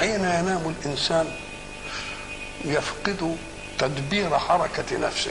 حين ينام الانسان يفقد تدبير حركه نفسه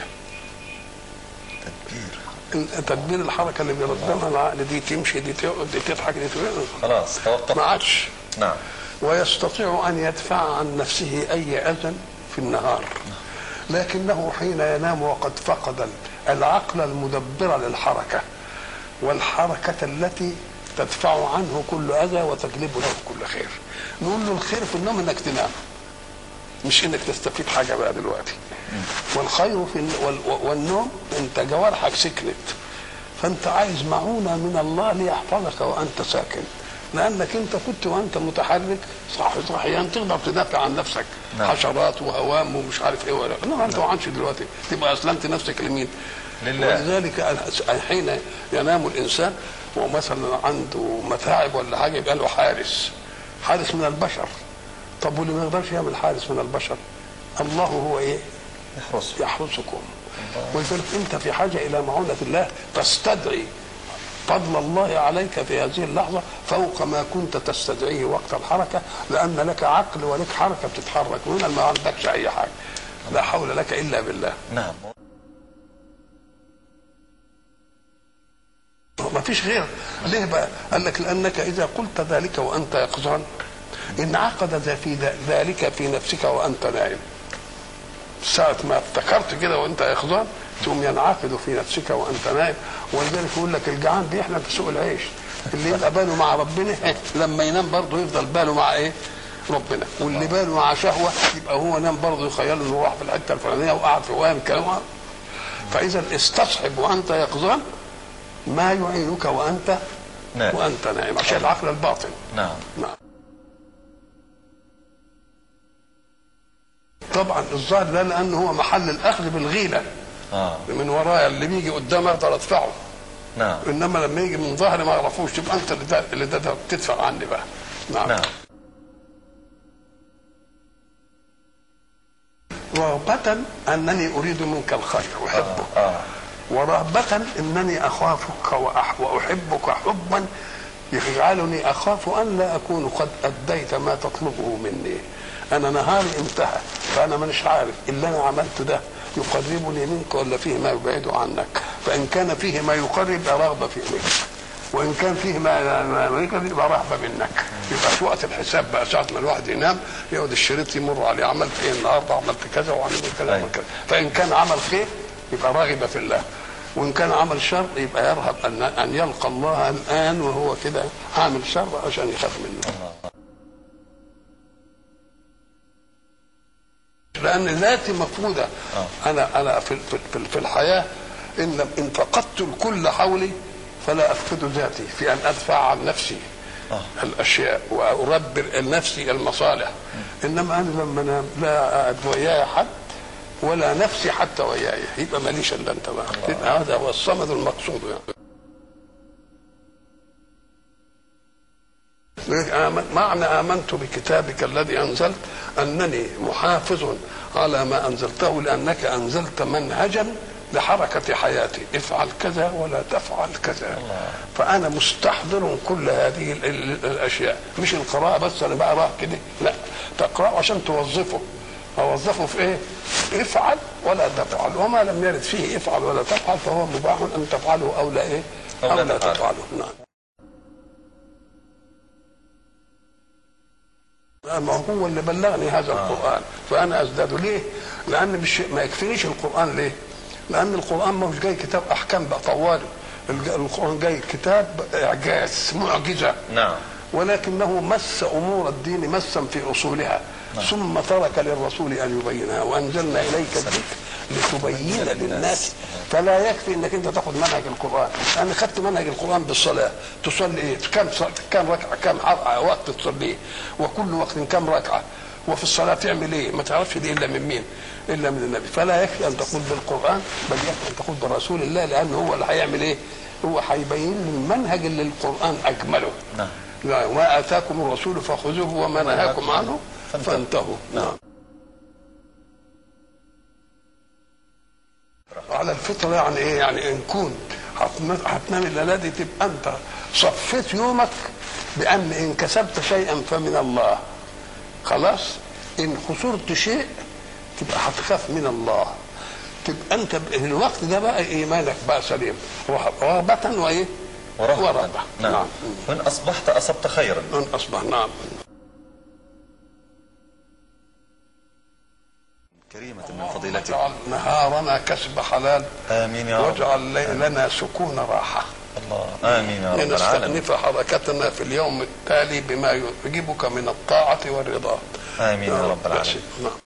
تدبير تدبير الحركه اللي بيرسمها العقل دي تمشي دي تقعد دي تضحك دي تقعد خلاص توقف ما عادش نعم ويستطيع ان يدفع عن نفسه اي اذى في النهار لكنه حين ينام وقد فقد العقل المدبر للحركه والحركه التي تدفع عنه كل اذى وتجلب له كل خير نقول له الخير في النوم انك تنام مش انك تستفيد حاجه بقى دلوقتي والخير في ال- وال- والنوم انت جوارحك سكنت فانت عايز معونه من الله ليحفظك وانت ساكن لانك انت كنت وانت متحرك صح صحيان تقدر تدافع عن نفسك نعم. حشرات وهوام ومش عارف ايه ولا انما انت ما عادش دلوقتي تبقى اسلمت نفسك لمين؟ لله. ولذلك حين ينام الانسان ومثلا عنده متاعب ولا حاجه يبقى له حارس حارس من البشر طب واللي ما يقدرش يعمل حارس من البشر الله هو ايه؟ يحرس يحرسكم ولذلك انت في حاجه الى معونه الله تستدعي فضل الله عليك في هذه اللحظه فوق ما كنت تستدعيه وقت الحركه لان لك عقل ولك حركه بتتحرك وهنا ما عندكش اي حاجه لا حول لك الا بالله نعم ما فيش غير ليه بقى قال لك لانك اذا قلت ذلك وانت يقظان انعقد ذا في ذا- ذلك في نفسك وانت نائم ساعة ما افتكرت كده وانت يقظان تقوم ينعقد في نفسك وانت نائم ولذلك يقول لك الجعان بيحلم في سوق العيش اللي يبقى باله مع ربنا لما ينام برضه يفضل باله مع ايه؟ ربنا واللي باله مع شهوه يبقى هو نام برضه يخيل انه راح في الحته الفلانيه وقعد في وهم كلام فاذا استصحب وانت يقظان ما يعينك وانت نعم وانت نائم عشان العقل الباطن نعم نعم طبعا الظاهر ده لانه هو محل الاخذ بالغيله اه من ورايا اللي بيجي قدامي اقدر ادفعه نعم انما لما يجي من ظهري ما اعرفوش تبقى انت اللي ده اللي ده, ده تدفع عني بقى نعم, نعم رغبة انني اريد منك الخير واحبك اه, آه. ورهبة انني اخافك وأح- واحبك حبا يجعلني اخاف ان لا اكون قد اديت ما تطلبه مني انا نهاري انتهى فانا مش عارف اللي انا عملته ده يقربني منك ولا فيه ما يبعد عنك فان كان فيه ما يقرب يبقى رغبه في منك وان كان فيه ما ما ما يقرب يبقى رهبه منك يبقى في وقت الحساب بقى ساعه ما الواحد ينام يقعد الشريط يمر عليه عملت ايه النهارده عملت كذا وعملت كذا أيوة. وعملت كذا فان كان عمل خير يبقى راغب في الله وان كان عمل شر يبقى يرهب ان ان يلقى الله الان وهو كده عامل شر عشان يخاف منه لان ذاتي مفقوده انا انا في في في- في الحياه ان لم ان فقدت الكل حولي فلا افقد ذاتي في ان ادفع عن نفسي آه. الاشياء واربر نفسي المصالح انما انا لما انام لا قاعد وياي حد ولا نفسي حتى وياي يبقى ماليش الا انت بقى يبقى هذا هو الصمد المقصود يعني آمن- معنى آمنت بكتابك الذي أنزلت أنني محافظ على ما أنزلته لأنك أنزلت منهجا لحركة حياتي افعل كذا ولا تفعل كذا فأنا مستحضر كل هذه ال- ال- الأشياء مش القراءة بس أنا بقرأ كده لا تقرأ عشان توظفه أوظفه في إيه؟ افعل ولا تفعل وما لم يرد فيه افعل ولا تفعل فهو مباح أن تفعله أو لا إيه؟ أو أو لا لا تفعله. تفعله نعم ما هو اللي بلغني هذا القرآن فأنا أزداد ليه؟ لأن مش ما يكفينيش القرآن ليه؟ لأن القرآن ما هوش جاي كتاب أحكام بقى طوال الج- القرآن جاي كتاب إعجاز معجزة نعم ولكنه مس امور الدين مسا في اصولها ثم ترك للرسول ان يبينها وانزلنا اليك الذكر لتبين للناس فلا يكفي انك انت تاخذ منهج القران انا خدت منهج القران بالصلاه تصلي ايه كم ص- كم ركعه كم ح- وقت تصليه وكل وقت كم ركعه وفي الصلاه تعمل ايه ما تعرفش دي الا من مين الا من النبي فلا يكفي ان تقول بالقران بل يكفي ان تقول برسول الله لانه هو اللي هيعمل ايه هو هيبين المنهج اللي القران اجمله نعم لا وما اتاكم الرسول فخذوه وما نهاكم عنه فانتهوا نعم على الفطره يعني ايه يعني ان كنت هتنام- هتنام الليله دي تبقى انت صفيت يومك بان ان كسبت شيئا فمن الله خلاص ان خسرت شيء تبقى هتخاف من الله تبقى انت ب- الوقت ده بقى ايمانك بقى سليم رغبة وايه؟ ورهبة ورهبة نعم نعم وإن أصبحت أصبت خيرا من اصبح نعم كريمة من فضيلتك واجعل نهارنا كسب حلال آمين يا رب واجعل ليلنا سكون راحه الله آمين يا رب العالمين لنستأنف حركتنا في اليوم التالي بما يعجبك من الطاعة والرضا آمين يا رب يا العالمين سيدي. نعم